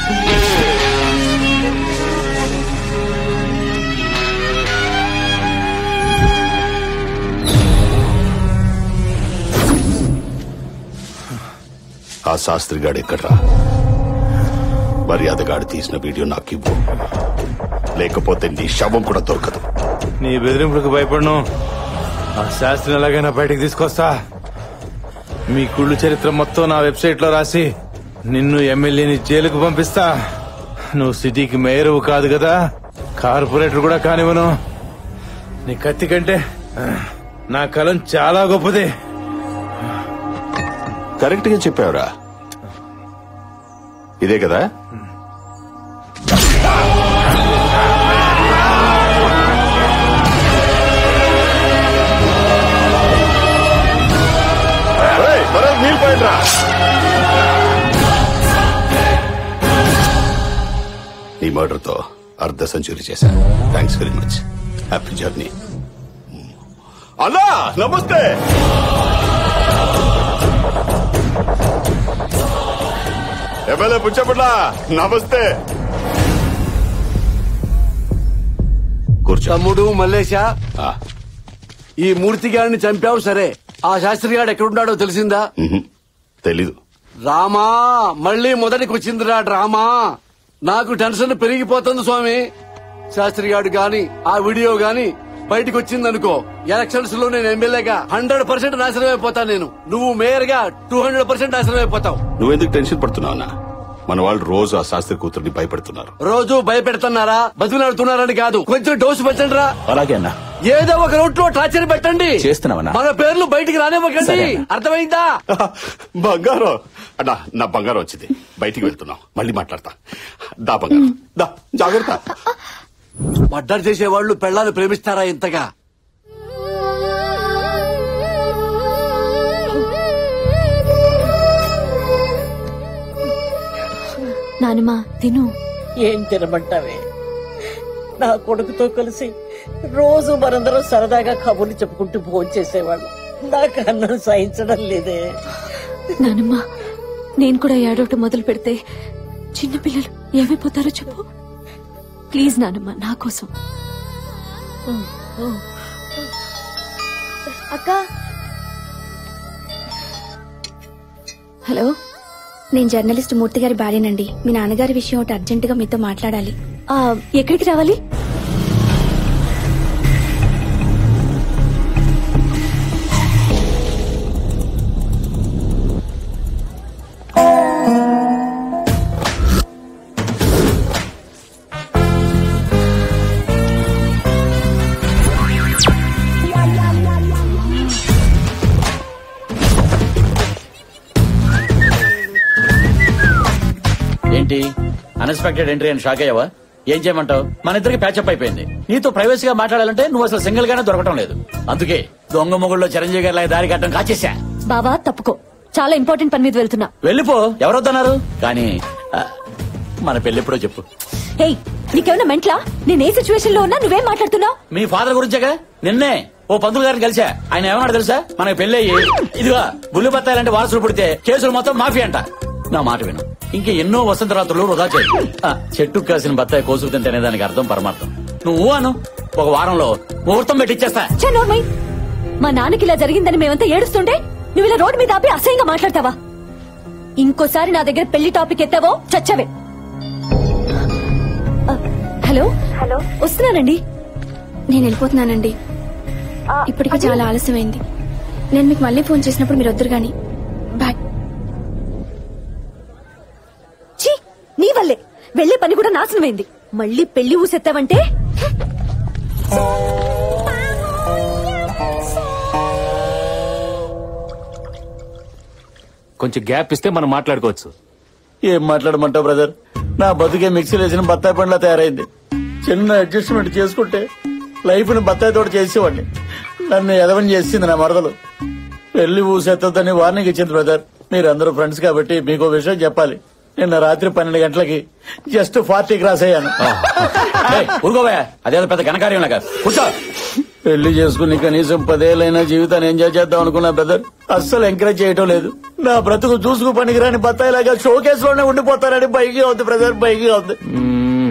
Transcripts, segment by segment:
ఆ శాస్త్రి గాడు ఎక్కడ్రా మర్యాదగాడు తీసిన వీడియో నాకు ఇవ్వు లేకపోతే నీ శవం కూడా దొరకదు నీ బెదిరింపులకు భయపడను ఆ శాస్త్రిని ఎలాగైనా బయటికి తీసుకొస్తా మీ కుళ్ళు చరిత్ర మొత్తం నా వెబ్సైట్ లో రాసి నిన్ను ఎమ్మెల్యేని జైలుకు పంపిస్తా నువ్వు సిటీకి మేయరు కాదు కదా కార్పొరేటర్ కూడా కానివ్వను నీ కత్తి కంటే ఆ, నా కలం చాలా గొప్పది కరెక్ట్ గా చెప్పావురా ఇదే కదా ఒరేయ్, భరత్, నీళ్ళు పోయండిరా. ఈ మర్డర్ తో అర్ధ సెంచరీ చేశాను thanks very much happy journey అన్నా నమస్తే ఎమ్మెల్యే పుచ్చపట్ల నమస్తే కూర్చో తమ్ముడు మల్లేశ ఆ, ఈ మూర్తి గారిని చంపావు సరే ఆ శాస్త్రి గారు ఎక్కడున్నాడో తెలిసిందా మ్హూ. తెలీదు రామా మళ్ళీ మొదటికి వచ్చిందిరా డ్రామా నాకు టెన్షన్ పెరిగిపోతుంది స్వామి శాస్త్రి గారు గాని ఆ వీడియో గాని బయటకు వచ్చిందనుకో ఎలక్షన్స్ లో నేను ఎమ్మెల్యేగా హండ్రెడ్ పర్సెంట్ నాశనం అయిపోతాను నేను నువ్వు మేయర్ గా టూ హండ్రెడ్ పర్సెంట్ నాశనం అయిపోతావు నువ్వెందుకు టెన్షన్ పడుతున్నావు అన్న మన వాళ్ళు రోజు ఆ శాస్త్రి కూతుర్ని భయపెడుతున్నారు రోజు భయపెడుతున్నారా బతిలాడుతున్నారని కాదు కొంచెం డోసు పెట్టండి రా అలాగే అన్నా ఏదో ఒక రూట్ లో టార్చర్ పెట్టండి చేస్తున్నామన్నా. మన పేర్లు బయటికి రానివ్వకండి సరే అన్న. అర్థమైందా బంగారం అన్నా నా బంగారం వచ్చింది బయటికి వెళ్తున్నాం మళ్ళీ మాట్లాడతా దా బంగారం దా జాగ్రత్త మర్డర్ చేసేవాళ్ళు పెళ్ళాలు ప్రేమిస్తారా ఇంతగా నానమ్మా తిను ఏం తినమంటావే నా కొడుకుతో కలిసి రోజు మనందరం సరదాగా కబుర్లు చెప్పుకుంటూ భోజనం చేసేవాళ్ళం నాకు అన్నం సహించడం లేదే నానమ్మా నేను కూడా ఏడవటం మొదలు పెడితే చిన్నపిల్లలు ఏమైపోతారో చెప్పు ప్లీజ్ నానమ్మ నా కోసం అక్క హలో నేను జర్నలిస్ట్ మూర్తి గారి భార్యనండి మీ నాన్నగారి విషయం ఒకటి అర్జెంట్ గా మీతో మాట్లాడాలి ఆ, ఎక్కడికి రావాలి ఏంటి అన్ఎక్స్పెక్టెడ్ ఎంట్రీ అని షాక్ అయ్యావా ఏం చేయమంటావు మన ఇద్దరికి ప్యాచప్ అయిపోయింది నీతో ప్రైవసీగా మాట్లాడాలంటే నువ్వు అసలు సింగిల్ గానే దొరకటం లేదు అందుకే దొంగ మొగుళ్ళలో చిరంజీవి గారి లాగా దారి కట్టడం కాచేసా బావా తప్పుకో చాలా ఇంపార్టెంట్ పని మీద వెళ్తున్నా వెళ్ళిపో ఎవరొద్దన్నారు కానీ ఆ, మన పెళ్ళెప్పుడో చెప్పు హేయ్ నీకేమైనా మెంట్లా నేను ఏ సిచ్యువేషన్ లో ఉన్నా నువ్వేం మాట్లాడుతున్నావు మీ ఫాదర్ గురించేగా నిన్నే ఓ పంతులు గారిని కలిసా ఆయన ఏమన్నాడు తెలుసా మనకి పెళ్లి అయ్యి ఇదిగా బుల్లి బత్తాయిలాంటి వారసులు పుడితే కేసులు మొత్తం మాఫీ అంట నా మాట విను ఇంక ఎన్నో వసంత రాత్రులు వృధా చేయి ఆ, చెట్టుకు కాసిన బత్తాయి కోసుకు తింటేనే దానికి అర్థం పరమార్థం నువ్వు అను ఒక వారంలో ముహూర్తం పెట్టిచ్చేస్తా ఛే, నోర్మై మా నాన్నకి ఇలా జరిగిందని మేమంతా ఏడుస్తుంటే నువ్వు ఇలా రోడ్డు మీద ఆపి అసహ్యంగా మాట్లాడతావా ఇంకోసారి నా దగ్గర పెళ్లి టాపిక్ ఎత్తావో చచ్చవే ఆ, హలో హలో వస్తున్నానండి నేను వెళ్ళిపోతున్నానండి ఇప్పటికే చాలా ఆలస్యమైంది నేను మీకు మళ్ళీ ఫోన్ చేసినప్పుడు మీరు వద్దరు గాని బాయ్ ఛీ నీ వల్లే వెళ్లే పని కూడా నాశనమైంది మళ్ళీ పెళ్లి ఊసెత్తావంటే కొంచెం గ్యాప్ ఇస్తే మనం మాట్లాడుకోవచ్చు ఏం మాట్లాడమంటావు బ్రదర్ నా బతుకే మిక్సీ వేసిన బత్తాయి పండ్లా తయారైంది చిన్న అడ్జస్ట్మెంట్ చేసుకుంటే లైఫ్ ని బత్తాయి తోట చేసేవాడిని నన్ను ఎదవని చేసింది నా మరదలు పెళ్లి ఊసెత్తదని వార్నింగ్ ఇచ్చింది బ్రదర్ మీరందరూ ఫ్రెండ్స్ కాబట్టి మీకు విషయం చెప్పాలి నిన్న రాత్రి పన్నెండు గంటలకి జస్ట్ ఫార్టీ క్రాస్ అయ్యాను ఏయ్, ఊరుకోవా అదేదో పెద్ద ఘనకార్యం లాగా కూర్చో పెళ్లి చేసుకుని కనీసం పదేళ్ళైనా జీవితాన్ని ఎంజాయ్ చేద్దాం అనుకున్నా బ్రదర్ అస్సలు ఎంకరేజ్ చేయటం లేదు నా బ్రతుకు చూసుకు పనికిరాని బత్తాయిలాగా షోకేస్ లోనే ఉండిపోతారని బైకి అవుతుంది బ్రదర్ బైకి అవుతుంది మ్మ్.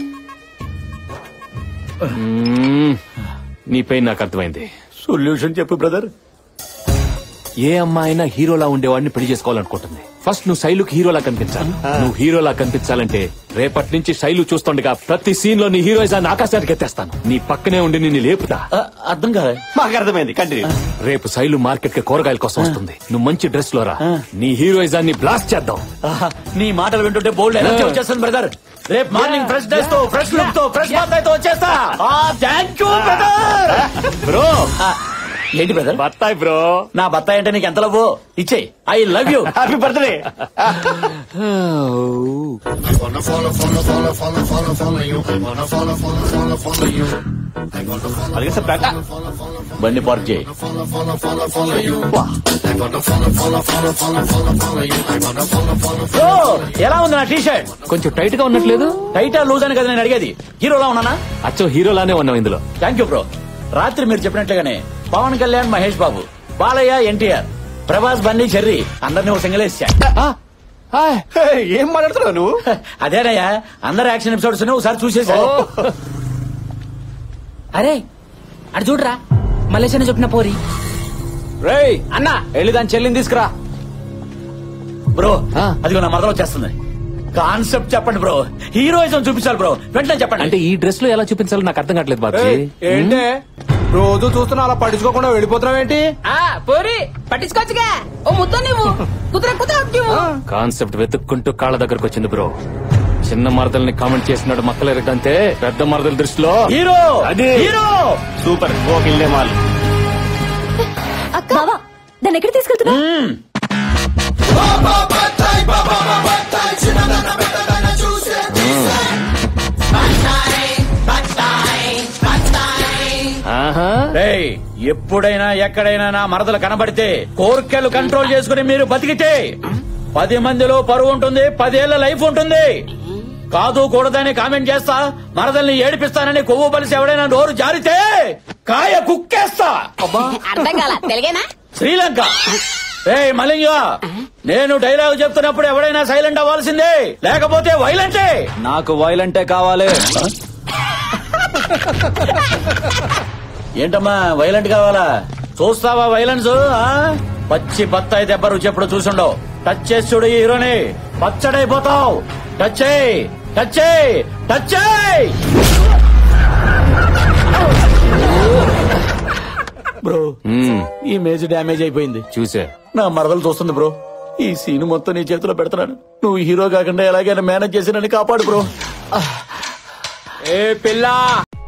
మ్మ్. నీ పెయిన్ నాకు అర్థమైంది సొల్యూషన్ చెప్పు బ్రదర్ ఏ అమ్మాయినా హీరోలా ఉండేవాడిని పెళ్లి చేసుకోవాలనుకుంటుంది ఫస్ట్ నువ్వు శైలుకి హీరోలా కనిపించాలి నువ్వు హీరోలా కనిపించాలంటే రేపటి నుంచి శైలు చూస్తుండగా ప్రతి సీన్ లో నీ హీరోయిజాన్ని ఆకాశానికి ఎత్తేస్తాను నీ పక్కనే ఉండి నిన్ను లేపుతా ఆ, అర్థం కాదా మాకు అర్థమైంది కంటిన్యూ రేపు శైలు మార్కెట్ కి కూరగాయల కోసం వస్తుంది నువ్వు మంచి డ్రెస్ లో రా నీ హీరోయిజాన్ని బ్లాస్ట్ చేద్దాం ఆహా, నీ మాటలు వింటుంటే బోల్డ్ ఎనర్జీ వచ్చేస్తాను బ్రదర్ రేపు మార్నింగ్ ఫ్రెష్ డ్రెస్ తో ఫ్రెష్ లుక్ తో ఫ్రెష్ తో వచ్చేస్తా థ్యాంక్ యూ బ్రదర్ బ్రో ఏంటి బ్రదర్ బత్తాయి బ్రో నా బత్తాయి అంటే నీకు ఎంత లవ్ ఇచ్చే I love you happy birthday అలాగే సార్ బ్యాక్ బండి పార్క్ చేయి ఓ, ఎలా ఉంది నా టీ షర్ట్ కొంచెం టైట్ గా ఉన్నట్లేదు టైటా లూజ్ అని కదా నేను అడిగేది హీరోలా ఉన్నానా అచ్చో హీరోలానే ఉన్నావు ఇందులో థ్యాంక్ యూ బ్రో రాత్రి మీరు చెప్పినట్లుగానే పవన్ కళ్యాణ్ మహేష్ బాబు బాలయ్య ఎన్టీఆర్ ప్రభాస్ బన్నీ చెర్రీ అందరినీ ఒక సింగిల్ వేసా ఏం మాట్లాడుతున్నావు నువ్వు అదేనయ్యా అందరు యాక్షన్ ఎపిసోడ్స్ ఒకసారి చూసేసా అరే అటు చూడరా మలేషియా చెప్పిన పోరి రేయ్ అన్న వెళ్ళి దాని చెల్లిని తీసుకురా బ్రో ఆ. అదిగో నా మదర్ వచ్చేస్తుంది కాన్సెప్ట్ చెప్పండి బ్రో హీరోయిజం చూపించాలి బ్రో వెంటనే చెప్పండి అంటే ఈ డ్రెస్ లో ఎలా చూపించాలో నాకు అర్థం కావట్లేదు బాబీ ఏంటే రోజు చూస్తున్నా అలా పట్టించుకోకుండా వెళ్ళిపోతున్నావేంటి ఆ పోరి పట్టించుకోవచ్చుగా ఓ ముద్ద నువ్వు కుదుర కుదుర నువ్వు కాన్సెప్ట్ వెతుక్కుంటూ కాళ్ళ దగ్గరకు వచ్చింది బ్రో చిన్న మరదల్ని కామెంట్ చేసినాడు మక్కలేరటంతే పెద్ద మరదల దృష్టిలో హీరో అది. హీరో సూపర్ ఓ కిల్లే మాల్ అక్క బావా దాన్ని ఎక్కడ తీసుకెళ్తున్నా ఆహా రేయ్ ఎప్పుడైనా ఎక్కడైనా నా మరదలు కనబడితే కోర్కెలు కంట్రోల్ చేసుకుని మీరు బతికితే పది మందిలో పరువు ఉంటుంది పదేళ్ల లైఫ్ ఉంటుంది కాదు కూడదని కామెంట్ చేస్తా మరదల్ని ఏడిపిస్తానని కొవ్వు బలిసి ఎవడైనా నోరు జారితే కాయ కుక్కేస్తా అర్థం కాల తెలుగేనా శ్రీలంక రే మలింగ నేను డైలాగ్ చెప్తున్నప్పుడు ఎవడైనా సైలెంట్ అవ్వాల్సిందే లేకపోతే వైలెంటే నాకు వైలెంటే కావాలి ఏంటమ్మా వైలెంట్ కావాలా చూస్తావా వైలెన్స్ ఆ? పచ్చి బత్తాయి దెబ్బ రుచి ఎప్పుడు చూసుండవు టచ్ చేసి చూడు ఈ హీరోని పచ్చడైపోతావు టచ్ చేయి టచ్ చేయి టచ్ చేయి బ్రో మ్మ్, ఈ మేజ్ డ్యామేజ్ అయిపోయింది చూసా నా మరదలు చూస్తుంది బ్రో ఈ సీన్ మొత్తం నీ చేతిలో పెడుతున్నాను నువ్వు హీరో కాకుండా ఎలాగైనా మేనేజ్ చేసి నన్ను కాపాడు బ్రో ఏ పిల్ల